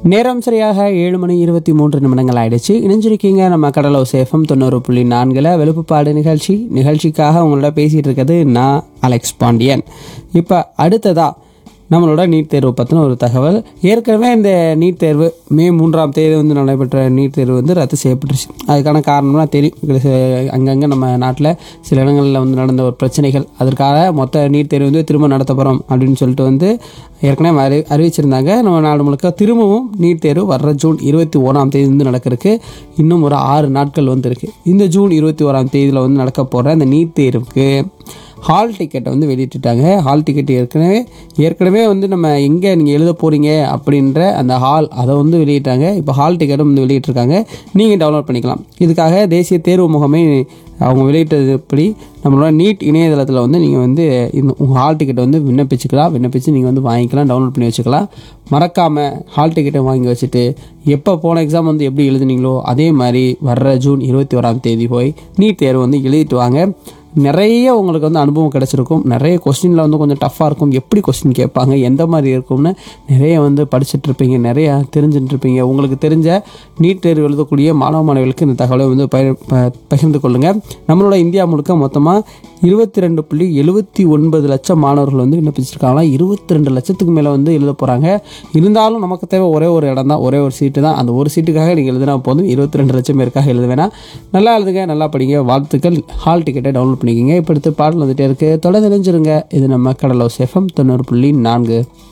நேரம் சரியாக ஏழு மணி இருபத்தி மூன்று நிமிடங்கள் ஆயிடுச்சு இணைஞ்சிருக்கீங்க நம்ம கடலோ சேஃபம் தொண்ணூறு புள்ளி நான்கில் வெளுப்புப்பாடு நிகழ்ச்சி நிகழ்ச்சிக்காக உங்களோட பேசிகிட்டு இருக்கிறது நான் அலெக்ஸ் பாண்டியன் இப்போ அடுத்ததா நம்மளோட நீட் தேர்வு பற்றின ஒரு தகவல் ஏற்கனவே இந்த நீட் தேர்வு மே மூன்றாம் தேதி வந்து நடைபெற்ற நீட் தேர்வு வந்து ரத்து செய்யப்பட்டுருச்சு அதுக்கான காரணம்லாம் தெரியும் இது ச- அங்கங்கே நம்ம நாட்டில் சில இடங்களில் வந்து நடந்த ஒரு பிரச்சனைகள் அதற்காக மொத்த நீட் தேர்வு வந்து திரும்ப நடத்த போகிறோம் அப்படின்னு சொல்லிட்டு வந்து ஏற்கனவே அறி அறிவிச்சிருந்தாங்க நம்ம நாடு முழுக்க திரும்பவும் நீட் தேர்வு வர்ற ஜூன் இருபத்தி ஓராம் தேதி வந்து நடக்கிறதுக்கு இன்னும் ஒரு ஆறு நாட்கள் வந்து இருக்குது இந்த ஜூன் இருபத்தி ஓராம் தேதியில் வந்து நடக்க போகிற இந்த நீட் தேர்வுக்கு ஹால் டிக்கெட்டை வந்து வெளியிட்டுட்டாங்க ஹால் டிக்கெட் ஏற்கனவே ஏற்கனவே வந்து நம்ம எங்கே நீங்கள் எழுத போகிறீங்க அப்படின்ற அந்த ஹால் அதை வந்து வெளியிட்டாங்க இப்போ ஹால் டிக்கெட்டும் வந்து வெளியிட்டிருக்காங்க நீங்கள் டவுன்லோட் பண்ணிக்கலாம் இதுக்காக தேசிய தேர்வு முகமை அவங்க வெளியிட்டதுப்படி நம்மளோட நீட் இணையதளத்தில் வந்து நீங்கள் வந்து இந்த உங்கள் ஹால் டிக்கெட்டை வந்து விண்ணப்பிச்சுக்கலாம் விண்ணப்பிச்சு நீங்கள் வந்து வாங்கிக்கலாம் டவுன்லோட் பண்ணி வச்சுக்கலாம் மறக்காமல் ஹால் டிக்கெட்டை வாங்கி வச்சுட்டு எப்போ போன எக்ஸாம் வந்து எப்படி எழுதுனீங்களோ அதே மாதிரி வர்ற ஜூன் இருபத்தி ஓராம் தேதி போய் நீட் தேர்வு வந்து எழுதிட்டு வாங்க நிறைய உங்களுக்கு வந்து அனுபவம் கிடச்சிருக்கும் நிறைய கொஸ்டினில் வந்து கொஞ்சம் டஃப்பாக இருக்கும் எப்படி கொஸ்டின் கேட்பாங்க எந்த மாதிரி இருக்கும்னு நிறைய வந்து படிச்சுட்டு இருப்பீங்க நிறைய தெரிஞ்சுட்டு இருப்பீங்க உங்களுக்கு தெரிஞ்ச நீட் தேர்வு எழுதக்கூடிய மாணவ மாணவிகளுக்கு இந்த தகவலை வந்து பய ப- பகிர்ந்து கொள்ளுங்கள் நம்மளோட இந்தியா முழுக்க மொத்தமாக இருபத்தி ரெண்டு புள்ளி எழுபத்தி ஒன்பது லட்சம் மாணவர்கள் வந்து விண்ணப்பிச்சிருக்காங்க இருபத்தி ரெண்டு லட்சத்துக்கு மேலே வந்து எழுத போகிறாங்க இருந்தாலும் நமக்கு தேவை ஒரே ஒரு இடம் தான் ஒரே ஒரு சீட்டு தான் அந்த ஒரு சீட்டுக்காக நீங்கள் எழுதினா போதும் இருபத்தி ரெண்டு லட்சம் பேருக்காக எழுத வேணாம் நல்லா எழுதுங்க நல்லா படிங்க வாழ்த்துக்கள் ஹால் டிக்கெட்டை டவுன்லோட் பண்ணிக்கோங்க இப்போ அடுத்து பாடல் வந்துட்டே இருக்கு தொடர்ந்து நினைஞ்சிருங்க இது நம்ம கடலோ சேஃபம் தொண்ணூறு புள்ளி நான்கு